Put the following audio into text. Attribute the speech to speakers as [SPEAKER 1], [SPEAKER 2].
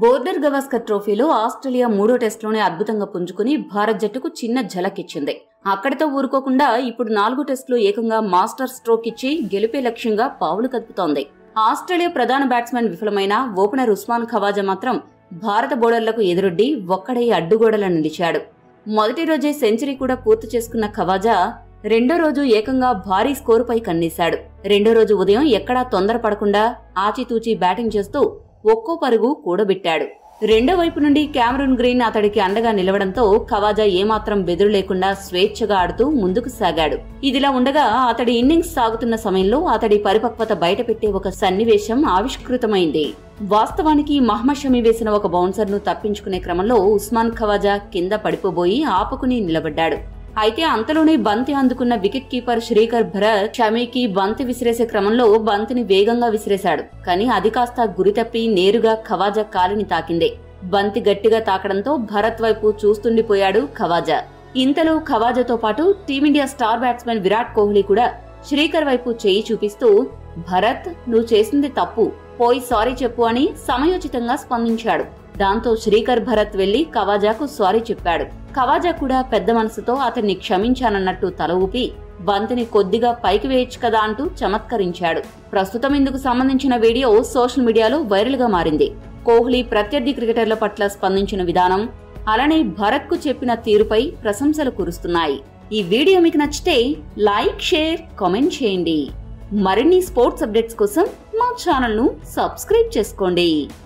[SPEAKER 1] border Gavaskar ట్రోఫీలో Australia మూడో టెస్టులోనే అద్భుతంగా పుంజుకుని భారత్ జట్టుకు చిన్న ఝలక్ ఇచ్చింది అక్కడితో ఊరుకోకుండా ఇప్పుడు నాలుగో టెస్టులో ఏకంగా మాస్టర్ స్ట్రోక్ ఇచ్చి గెలిపే లక్ష్యంగా పావులు కదుపుతోంది ఆస్ట్రేలియా ప్రధాన బ్యాట్స్మెన్ విఫలమైన ఓపెనర్ ఉస్మాన్ ఖవాజా మాత్రం భారత బౌలర్లకు ఎదురొడ్డి ఒక్కడై అడ్డుగోడలా నిలిచాడు మొదటి రోజే సెంచరీ కూడా పూర్తి చేసుకున్న ఖవాజా రెండో రోజు ఏకంగా భారీ స్కోరుపై కన్నేశాడు రెండో రోజు ఉదయం ఎక్కడా తొందరపడకుండా ఆచితూచి బ్యాటింగ్ చేస్తూ ఒక్కో పరుగు కూడబెట్టాడు రెండో వైపు నుండి క్యామరూన్ గ్రీన్ అతడికి అండగా నిలవడంతో ఖవాజా ఏమాత్రం బెదురు లేకుండా స్వేచ్ఛగా ఆడుతూ ముందుకు సాగాడు ఇదిలా ఉండగా అతడి ఇన్నింగ్స్ సాగుతున్న సమయంలో అతడి పరిపక్వత బయటపెట్టే ఒక సన్నివేశం ఆవిష్కృతమైంది వాస్తవానికి మహమ్మద్ షమి వేసిన ఒక బౌన్సర్ ను తప్పించుకునే క్రమంలో ఉస్మాన్ ఖవాజా కింద పడిపోబోయి ఆపుకుని నిలబడ్డాడు అయితే అంతలోనే బంతి అందుకున్న వికెట్ కీపర్ శ్రీకర్ భరత్ షమీకి బంతి విసిరేసే క్రమంలో బంతిని వేగంగా విసిరేశాడు కానీ అది కాస్త గురితప్పి నేరుగా ఖవాజా కాలిని తాకిందే బంతి గట్టిగా తాకడంతో భరత్ వైపు చూస్తుండిపోయాడు ఖవాజా ఇంతలో ఖవాజాతో పాటు team India star batsmen Virat Kohli కూడా శ్రీకర్ వైపు చేయి చూపిస్తూ భరత్ నువ్వు చేసింది తప్పు పోయి సారీ చెప్పు అని సమయోచితంగా స్పందించాడు దాంతో శ్రీకర్ భరత్ వెళ్లి కవాజాకు సారీ చెప్పాడు కవాజా కూడా పెద్ద మనసుతో అతన్ని క్షమించానన్నట్టు తల ఊపి బంతిని కొద్దిగా పైకి వేయచ్చు కదా అంటూ చమత్కరించాడు ప్రస్తుతం ఇందుకు సంబంధించిన వీడియో సోషల్ మీడియాలో వైరల్ గా మారింది కోహ్లీ ప్రత్యర్థి క్రికెటర్ల పట్ల స్పందించిన విధానం అలానే భరత్ కు చెప్పిన తీరుపై ప్రశంసలు కురుస్తున్నాయి ఈ వీడియో మీకు నచ్చితే లైక్ షేర్ కామెంట్ చేయండి మరిన్ని స్పోర్ట్స్ అప్డేట్స్ కోసం మా ఛానల్ ను సబ్స్క్రైబ్ చేసుకోండి